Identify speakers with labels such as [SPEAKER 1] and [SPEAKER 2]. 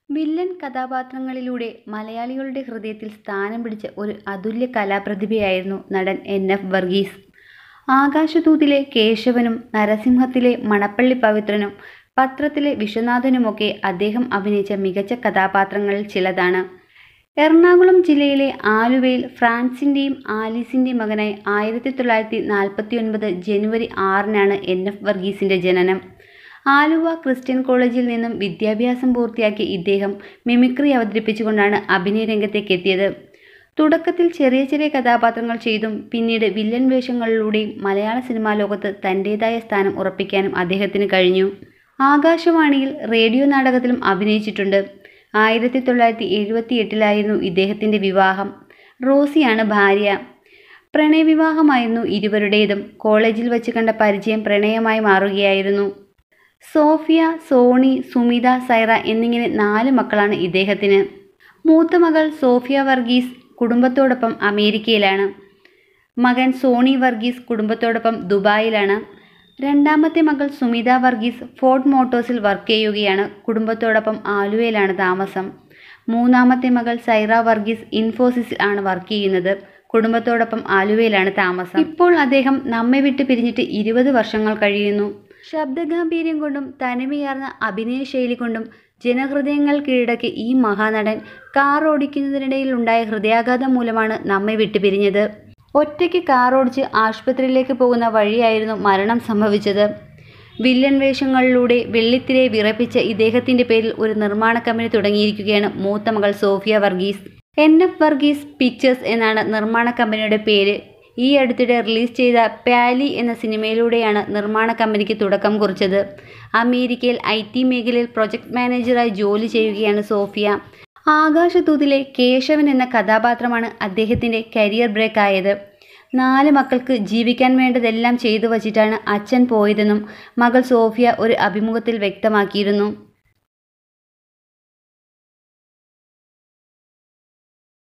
[SPEAKER 1] villain കഥാപാത്രങ്ങളിലൂടെ മലയാളികളുടെ ഹൃദയത്തിൽ സ്ഥാനം പിടിച്ച ഒരു അതുല്യ കലാപ്രതിഭയായിരുന്നു നടൻ എൻ എഫ് വർഗീസ് ആകാശദൂതിലെ കേശവനും നരസിംഹത്തിലെ മണപ്പള്ളി പവിത്രനും പത്രത്തിലെ വിശ്വനാഥനുമൊക്കെ അദ്ദേഹം അഭിനയിച്ച മികച്ച കഥാപാത്രങ്ങളിൽ ചിലതാണ് എറണാകുളം ജില്ലയിലെ ആലുവയിൽ ഫ്രാൻസിൻ്റെയും ആലീസിൻ്റെയും മകനായി ആയിരത്തി തൊള്ളായിരത്തി നാൽപ്പത്തി ഒൻപത് ജനുവരി ആറിനാണ് എൻ എഫ് വർഗീസിൻ്റെ ജനനം ആലുവ ക്രിസ്ത്യൻ കോളേജിൽ നിന്നും വിദ്യാഭ്യാസം പൂർത്തിയാക്കിയ ഇദ്ദേഹം മിമിക്രി അവതരിപ്പിച്ചുകൊണ്ടാണ് അഭിനയ രംഗത്തേക്ക് എത്തിയത് തുടക്കത്തിൽ ചെറിയ ചെറിയ കഥാപാത്രങ്ങൾ ചെയ്തും പിന്നീട് വില്ലൻ വേഷങ്ങളിലൂടെയും മലയാള സിനിമാ ലോകത്ത് തൻ്റേതായ സ്ഥാനം ഉറപ്പിക്കാനും അദ്ദേഹത്തിന് കഴിഞ്ഞു ആകാശവാണിയിൽ റേഡിയോ നാടകത്തിലും അഭിനയിച്ചിട്ടുണ്ട് ആയിരത്തി തൊള്ളായിരത്തി എഴുപത്തി എട്ടിലായിരുന്നു ഇദ്ദേഹത്തിൻ്റെ വിവാഹം റോസിയാണ് ഭാര്യ പ്രണയവിവാഹമായിരുന്നു ഇരുവരുടേതും കോളേജിൽ വച്ച് കണ്ട പരിചയം പ്രണയമായി മാറുകയായിരുന്നു സോഫിയ സോണി സുമിത സൈറ എന്നിങ്ങനെ നാല് മക്കളാണ് ഇദ്ദേഹത്തിന് മൂത്ത മകൾ സോഫിയ വർഗീസ് കുടുംബത്തോടൊപ്പം അമേരിക്കയിലാണ് മകൻ സോണി വർഗീസ് കുടുംബത്തോടൊപ്പം ദുബായിലാണ് രണ്ടാമത്തെ മകൾ സുമിത വർഗീസ് ഫോർഡ് മോട്ടോഴ്സിൽ വർക്ക് ചെയ്യുകയാണ് കുടുംബത്തോടൊപ്പം ആലുവയിലാണ് താമസം മൂന്നാമത്തെ മകൾ സൈറ വർഗീസ് ഇൻഫോസിസിൽ ആണ് വർക്ക് ചെയ്യുന്നത് കുടുംബത്തോടൊപ്പം ആലുവയിലാണ് താമസം ഇപ്പോൾ അദ്ദേഹം നമ്മെ വിട്ട് പിരിഞ്ഞിട്ട് ഇരുപത് വർഷങ്ങൾ കഴിയുന്നു ശബ്ദഗാംഭീര്യം കൊണ്ടും തനിമയാർന്ന അഭിനയ ശൈലി കൊണ്ടും ജനഹൃദയങ്ങൾ കീഴടക്കിയ ഈ മഹാനടൻ കാർ ഓടിക്കുന്നതിനിടയിൽ ഉണ്ടായ ഹൃദയാഘാതം മൂലമാണ് നമ്മെ വിട്ടുപിരിഞ്ഞത് ഒറ്റയ്ക്ക് കാർ ഓടിച്ച് ആശുപത്രിയിലേക്ക് പോകുന്ന വഴിയായിരുന്നു മരണം സംഭവിച്ചത് വില്ലൻ വേഷങ്ങളിലൂടെ വെള്ളിത്തിരെ വിറപ്പിച്ച ഇദ്ദേഹത്തിൻ്റെ പേരിൽ ഒരു നിർമ്മാണ കമ്പനി തുടങ്ങിയിരിക്കുകയാണ് മൂത്ത മകൾ Sophia Varghese N F Varghese pictures എന്നാണ് നിർമ്മാണ കമ്പനിയുടെ പേര് ഈ അടുത്തിടെ റിലീസ് ചെയ്ത പാലി എന്ന സിനിമയിലൂടെയാണ് നിർമ്മാണ കമ്പനിക്ക് തുടക്കം കുറിച്ചത് അമേരിക്കയിൽ ഐ ടി മേഖലയിൽ പ്രൊജക്ട് മാനേജറായി ജോലി ചെയ്യുകയാണ് സോഫിയ ആകാശദൂതിലെ കേശവൻ എന്ന കഥാപാത്രമാണ് അദ്ദേഹത്തിൻ്റെ കരിയർ ബ്രേക്ക് ആയത് നാല് മക്കൾക്ക് ജീവിക്കാൻ വേണ്ടതെല്ലാം ചെയ്തു വച്ചിട്ടാണ് അച്ഛൻ പോയതെന്നും മകൾ സോഫിയ ഒരു അഭിമുഖത്തിൽ വ്യക്തമാക്കിയിരുന്നു